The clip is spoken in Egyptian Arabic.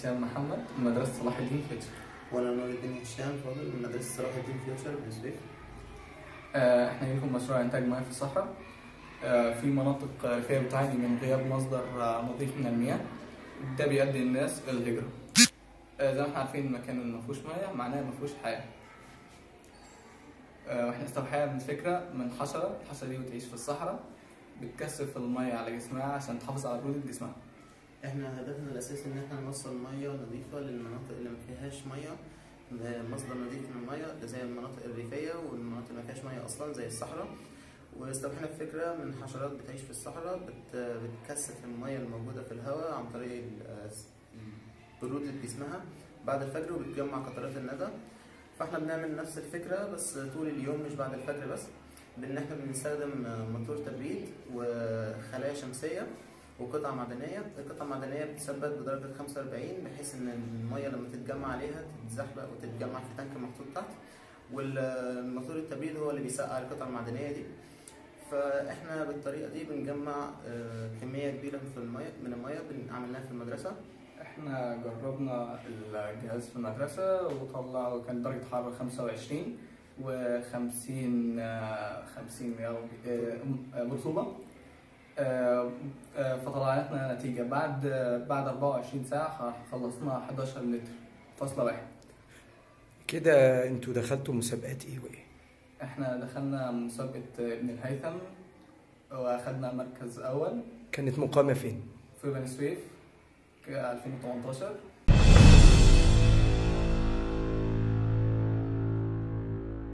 هشام محمد من مدرسة صلاح الدين فيوتشر وانا نور الدين هشام فاضل من مدرسه صلاح الدين فيوتشر بن سويف آه، احنا لكم مشروع انتاج مياه في الصحراء آه، في مناطق ريفية بتعاني من غياب مصدر آه، نظيف من المياه ده بيؤدي الناس إلى الهجرة آه، زي ما احنا عارفين المكان اللي مفيهوش مياه معناه مفيهوش حياة آه، واحنا استوحينا من فكرة من حشرة الحشرة دي بتعيش في الصحراء بتكثف المية على جسمها عشان تحافظ على برودة جسمها احنا هدفنا الاساسي ان احنا نوصل ميه نظيفه للمناطق اللي ما فيهاش ميه مصدر نظيف من الميه زي المناطق الريفيه والمناطق اللي ما فيهاش ميه اصلا زي الصحراء واستوحينا الفكره من حشرات بتعيش في الصحراء بت... بتكثف الميه الموجوده في الهواء عن طريق ال- برودة جسمها بعد الفجر وبتجمع قطرات الندى فاحنا بنعمل نفس الفكره بس طول اليوم مش بعد الفجر بس بان احنا بنستخدم موتور تبريد وخلايا شمسيه وقطع معدنيه القطع المعدنيه بتثبت بدرجه 45 بحيث ان الميه لما تتجمع عليها تتزحلق وتتجمع في تانك محطوط تحت والموتور التبريد هو اللي بيسقع القطع المعدنيه دي فاحنا بالطريقه دي بنجمع آه، كميه كبيره في الميه من الميه بنعملناها في المدرسه احنا جربنا الجهاز في المدرسة وطلع كان درجة حرارة 25 و50 50 مياه آه، رطوبة آه، آه، فطلعت لنا نتيجة بعد بعد 24 ساعة خلصنا 11 لتر فاصلة واحد كده انتوا دخلتوا مسابقات ايه وايه احنا دخلنا مسابقة ابن الهيثم واخدنا مركز أول كانت مقامة فين في بني سويف ك 2018